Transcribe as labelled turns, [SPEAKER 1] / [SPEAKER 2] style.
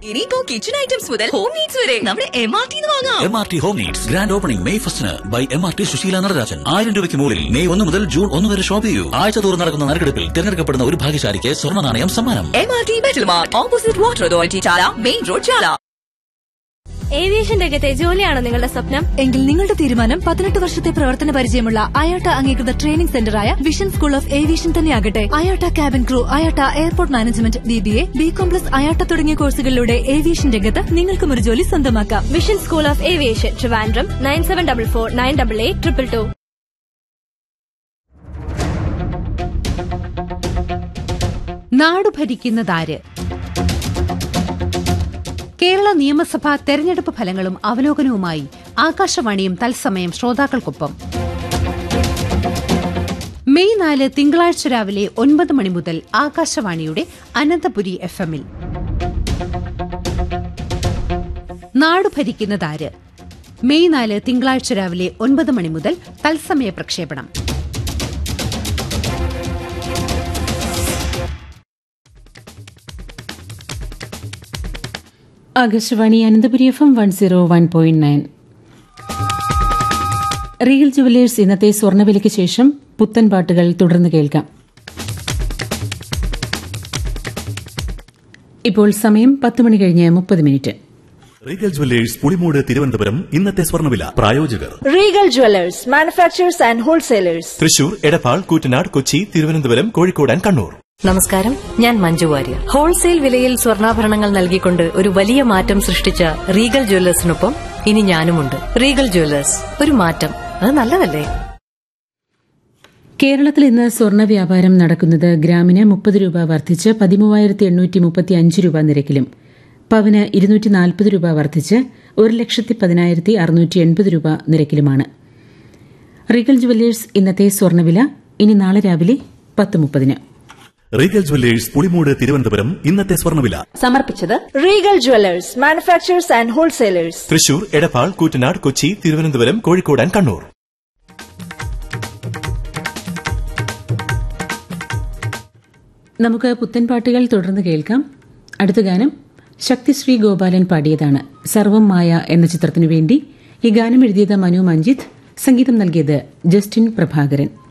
[SPEAKER 1] ഇനിയിപ്പോ kitchen items മുതൽ home needs വരെ നമ്മുടെ എം ആർ ടി വാങ്ങാം
[SPEAKER 2] M R T home needs grand opening May ഫസ്റ്റിന് by M R T Sushila Natarajan ആയിരം രൂപയ്ക്ക് മുകളിൽ മെയ് ഒന്ന് മുതൽ ജൂൺ ഒന്ന് വരെ ഷോപ്പ് ചെയ്യൂ ആഴ്ച തോറും നടക്കുന്ന നറുക്കെടുപ്പിൽ തിരഞ്ഞെടുക്കപ്പെടുന്ന ഒരു ഭാഗ്യശാലിക്ക് സ്വർണ്ണ നാണയം സമ്മാനം
[SPEAKER 1] M R T metal mart opposite water authority Chala main road Chala
[SPEAKER 3] aviation രംഗത്തെ ജോലിയാണോ നിങ്ങളുടെ സ്വപ്നം
[SPEAKER 4] എങ്കിൽ നിങ്ങളുടെ തീരുമാനം പതിനെട്ട് വർഷത്തെ പ്രവർത്തന പരിചയമുള്ള അയോട്ട അംഗീകൃത ട്രെയിനിംഗ് സെന്ററായ വിഷൻ സ്കൂൾ ഓഫ് ഏവിയേഷൻ തന്നെയാകട്ടെ IATA cabin crew IATA airport management B B A B കോംപ്ലസ് അയോട്ട തുടങ്ങിയ കോഴ്സുകളിലൂടെ ഏവിയേഷൻ രംഗത്ത് നിങ്ങൾക്കും ഒരു ജോലി സ്വന്തമാക്കാം
[SPEAKER 3] vision school of aviation Trivandrum nine seven double four nine double eight triple two
[SPEAKER 5] നാടു ഭരിക്കുന്നതാര് കേരള നിയമസഭാ തെരഞ്ഞെടുപ്പ് ഫലങ്ങളും അവലോകനവുമായി ആകാശവാണിയും തത്സമയം ശ്രോതാക്കൾക്കൊപ്പം മെയ് നാല് തിങ്കളാഴ്ച രാവിലെ ഒൻപത് മണി മുതൽ ആകാശവാണിയുടെ അനന്തപുരി എഫ് എമ്മിൽ നാടു ഭരിക്കുന്നതാര് മെയ് നാല് തിങ്കളാഴ്ച രാവിലെ ഒൻപത് മണി മുതൽ തത്സമയ പ്രക്ഷേപണം
[SPEAKER 6] Akashvani Ananthapuri F M one zero one point nine real jewellers ഇന്നത്തെ സ്വർണ്ണവിലയ്ക്ക് ശേഷം പുത്തൻ പാട്ടുകൾ തുടർന്ന് കേൾക്കാം ഇപ്പോൾ സമയം പത്ത് മണി കഴിഞ്ഞ് മുപ്പത് minute
[SPEAKER 7] Regal jewellers Pulimood Thiruvananthapuram ഇന്നത്തെ സ്വർണ്ണവില പ്രായോജകർ
[SPEAKER 8] Regal jewellers manufacturers and wholesalers
[SPEAKER 7] Thrissur Edappal Koottanad Kochi Thiruvananthapuram Kozhikode and Kannur
[SPEAKER 9] നമസ്കാരം ഞാൻ മഞ്ജു വാര്യർ ഹോൾസെയിൽ വിലയിൽ സ്വർണ്ണാഭരണങ്ങൾ നൽകിക്കൊണ്ട് ഒരു വലിയ മാറ്റം സൃഷ്ടിച്ച റീഗൽ ജ്വല്ലേഴ്സിനൊപ്പം ഇനി ഞാനുമുണ്ട് റീഗൽ ജ്വല്ലേഴ്സ് ഒരു മാറ്റം അത് നല്ലതല്ലേ
[SPEAKER 6] കേരളത്തിൽ ഇന്ന് സ്വർണ്ണ വ്യാപാരം നടക്കുന്നത് ഗ്രാമിന് മുപ്പത് രൂപ വർദ്ധിച്ച് പതിമൂവായിരത്തി എണ്ണൂറ്റി മുപ്പത്തി അഞ്ച് രൂപ നിരക്കിലും പവന് ഇരുന്നൂറ്റി നാൽപ്പത് രൂപ വർദ്ധിച്ച് ഒരു ലക്ഷത്തി പതിനായിരത്തി അറുന്നൂറ്റി എൺപത് രൂപ നിരക്കിലുമാണ് റിഗൽ ജുവല്ലേഴ്സ് ഇന്നത്തെ സ്വർണ്ണവില ഇനി നാളെ രാവിലെ പത്ത് മുപ്പതിന്
[SPEAKER 7] റീഗൽ ജുവല്ലേഴ്സ് പുളിമൂട് തിരുവനന്തപുരം ഇന്നത്തെ സ്വർണ്ണവില
[SPEAKER 9] സമർപ്പിച്ചത്
[SPEAKER 8] Regal jewellers manufacturers and wholesalers
[SPEAKER 7] Thrissur Edappal Koottanad Kochi Thiruvananthapuram Kozhikode and Kannur
[SPEAKER 6] നമുക്ക് പുത്തൻ പാട്ടുകൾ തുടർന്ന് കേൾക്കാം അടുത്ത ഗാനം ശക്തിശ്രീ ഗോപാലൻ പാടിയതാണ് സർവം മായ എന്ന ചിത്രത്തിനു വേണ്ടി ഈ ഗാനം എഴുതിയത് മനു മഞ്ജിത്ത് സംഗീതം നൽകിയത് ജസ്റ്റിൻ പ്രഭാകരൻ